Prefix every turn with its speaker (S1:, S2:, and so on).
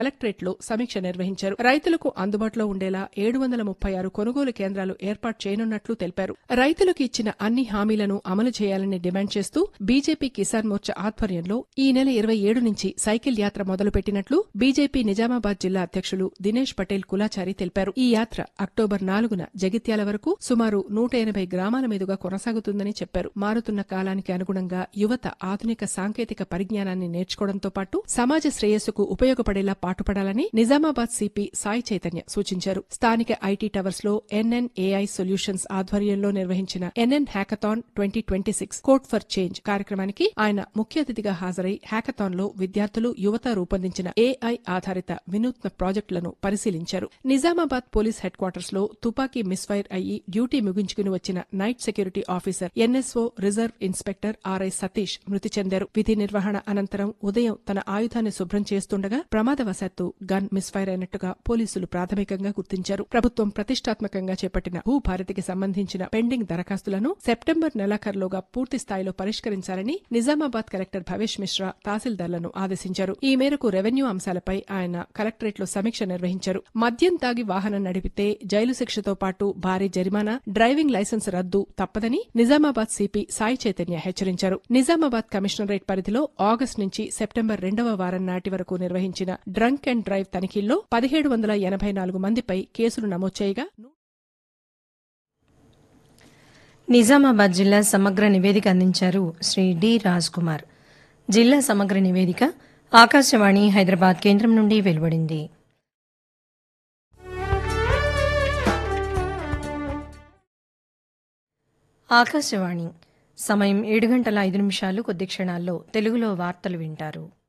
S1: కలెక్టరేట్లో సమీక్ష నిర్వహించారు రైతులకు అందుబాటులో ఉండేలా ఏడు వందల ముప్పై ఆరు కొనుగోలు కేంద్రాలు ఏర్పాటు చేయనున్నట్లు తెలిపారు రైతులకు ఇచ్చిన అన్ని హామీలను అమలు చేయాలని డిమాండ్ చేస్తూ బీజేపీ కిసాన్ మోర్చా ఆధ్వర్యంలో ఈ నెల ఇరవై ఏడు నుంచి సైకిల్ యాత్ర మొదలుపెట్టినట్లు బీజేపీ నిజామాబాద్ జిల్లా అధ్యక్షులు దినేష్ పటేల్ కులాచారి తెలిపారు ఈ యాత్ర అక్టోబర్ నాలుగున జగిత్యాల వరకు సుమారు నూట ఎనభై గ్రామాల మీదుగా కొనసాగుతుందని చెప్పారు మారుతున్న కాలానికి అనుగుణంగా యువత ఆధునిక సాంకేతిక పరిజ్ఞానాన్ని నేర్చుకోవడంతో పాటు సమాజ శ్రేయస్సుకు ఉపయోగపడేలా పాటుపడాలని నిజామాబాద్ సిపి సాయి చైతన్య సూచించారు స్థానిక ఐటీ టవర్స్ లో ఎన్ఎన్ ఏఐ సొల్యూషన్స్ ఆధ్వర్యంలో నిర్వహించిన NN hackathon twenty twenty six code for change కార్యక్రమానికి ఆయన ముఖ్య అతిథిగా హాజరై హ్యాకథాన్ లో విద్యార్థులు యువత రూపొందించిన ఏఐ ఆధారిత వినూత్న ప్రాజెక్టులను పరిశీలించారు నిజామాబాద్ పోలీస్ హెడ్ క్వార్టర్స్ లో తుపాకీ మిస్ఫైర్ అయ్యి డ్యూటీ ముగించుకుని వచ్చిన night security officer NSO reserve inspector RI Satish మృతి చెందారు విధి నిర్వహణ అనంతరం ఉదయం తన ఆయుధాన్ని శుభ్రం చేస్తుండగా ప్రమాదవశాత్తు గన్ మిస్ఫైర్ అయినట్టుగా పోలీసులు ప్రాథమికంగా గుర్తించారు ప్రభుత్వం ప్రతిష్టాత్మకంగా చేపట్టిన భూభారతికి సంబంధించిన పెండింగ్ దరఖాస్తులను సెప్టెంబర్ నెలాఖరులోగా పూర్తి స్థాయిలో పరిష్కరించాలని నిజామాబాద్ కలెక్టర్ భవేష్ మిశ్రా తహసీల్దార్లను ఆదేశించారు ఈ మేరకు రెవెన్యూ అంశాలపై ఆయన కలెక్టరేట్లో సమీక్ష నిర్వహించారు మద్యం తాగి వాహనం నడిపితే జైలు శిక్షతో పాటు భారీ జరిమానా డ్రైవింగ్ లైసెన్స్ రద్దు తప్పదని నిజామాబాద్ సిపి సాయి చైతన్య హెచ్చరించారు నిజామాబాద్ కమిషనరేట్ పరిధిలో ఆగస్టు నుంచి సెప్టెంబర్ రెండవ వారం నాటి వరకు నిర్వహించిన డ్రంక్ అండ్ డ్రైవ్ తనిఖీల్లో పదిహేడు వందల ఎనభై నాలుగు మందిపై కేసులు నమోదు చేయగా
S2: నిజామాబాద్ జిల్లా సమగ్ర నివేదిక అందించారు శ్రీ డి రాజ్ కుమార్ జిల్లా సమగ్ర నివేదిక ఆకాశవాణి హైదరాబాద్ కేంద్రం నుండి వెలువడింది ఆకాశవాణి సమయం ఏడు గంటల ఐదు నిమిషాలు కొద్ది క్షణాల్లో తెలుగులో వార్తలు వింటారు